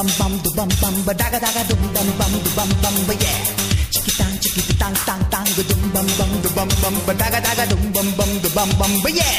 bum bum du bum bum ba daga daga dum bum bum du bum bum ba yeah. Chiki tang chiki tang tang tang du dum bum bum du bum bum ba daga daga dum bum bum du bum bum ba yeah.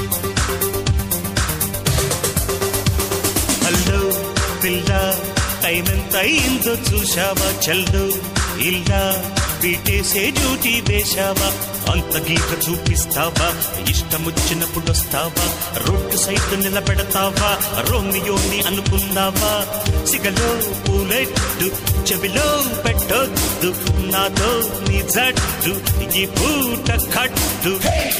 Hello పిల్ల time ఎంత అయిందో చూశావా చల్లు ఇల్లా పీటేసే duty వేశావా అంత గీత చూపిస్తావా ఇష్టం వచ్చినప్పుడు వస్తావా రోడ్డు సైడ్ నిలబెడతావా రోమియోని అనుకున్నావా సిగలో పూలెట్టు చెవిలో పెట్టొద్దు నాతో నీ జట్టు ఈ పూట కట్టు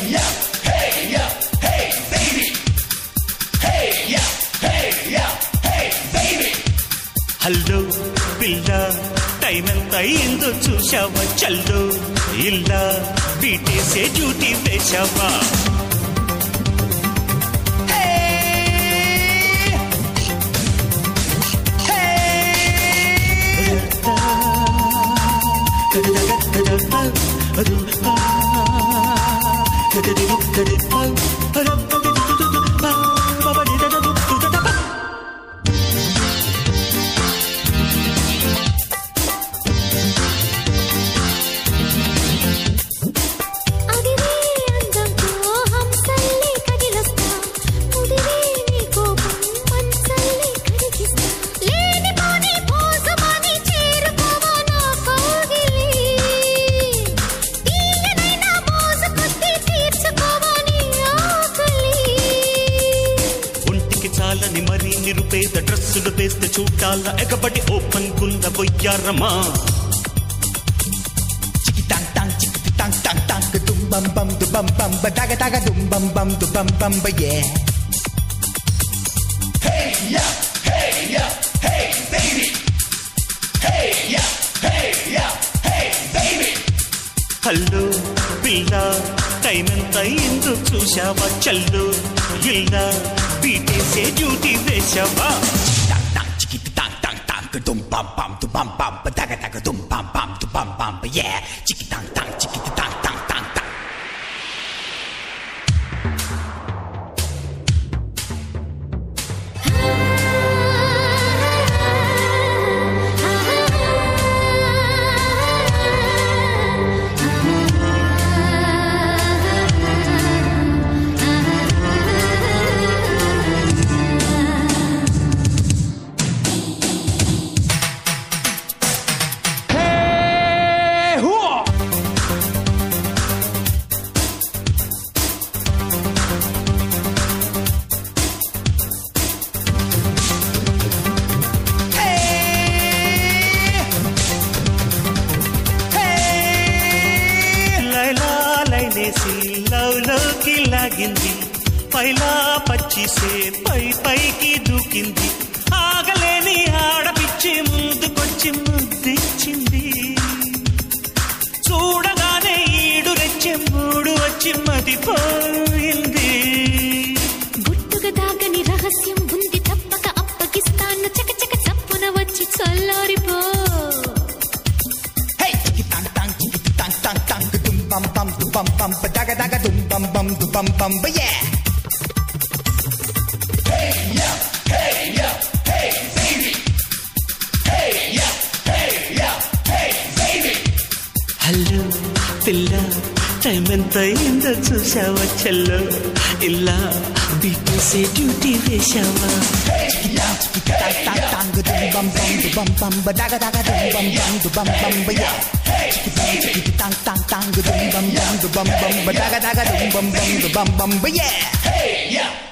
హలో పిల్ల టైం ఎంత అయిందో చూశావా చల్లు ఇల్లా బీటేసే డ్యూటీ వేశావా అదివే అందంతో హంసల్లే కదిలొస్తా ముదివే నీ కోపం మనసల్లే కరిగిస్తా లేని పోని పోసమని చేరుకోవా నా కౌగిలి తీయనైనా మోసు కొద్ది తీర్చుకోవా నీ ఆకలి ఒంటికి చాలని మరీ నిరుపేద డ్రెస్సులు వేస్తే చూడాల ఎగబడి ఓపెన్ కుంద బొయ్యారమా Chiki tang tang chiki tang tang tang du dum bum bum du bum bum ba daga daga dum bum bum du bum bum ba yeah. Hello పిల్ల టైం ఎంత అయిందో చూశావా చల్లు ఇల్లా బీటేసే డ్యూటీ వేశావా Tang tang chiki tang tang tang du dum bum bum du bum bum ba daga daga dum bum bum du bum bum ba yeah. Chiki tang tang chiki tang tang tang tang. Laila లైనేసి love లోకి లాగింది పైలా పచ్చిసే పై పైకి దూకింది ఆగలేని ఆడపిచ్చి ముందుకొచ్చి ముద్దిచ్చింది చూడగానే ఈడు రెచ్చి మూడు వచ్చి మదిపోయింది గుట్టుగా దాగని రహస్యం ఉంది తప్పక అప్పగిస్తాను చకచక చప్పున వచ్చి చల్లారిపో Hey, chiki tang tang chiki tang tang tang du dum bum bum du bum bum ba daga daga dum bum bum du bum bum ba yeah. Hello పిల్ల టైం ఎంత అయిందో చూసావా చెల్లో ఇలా బీటేసే డ్యూటీ వేశావా Chiki tang tang tang du dum bum bum du bum bum ba daga daga dum bum bum du bum bum ba yeah. Chiki tang chiki tang tang tang du dum bum bum du bum bum ba daga daga dum bum bum du bum bum ba yeah.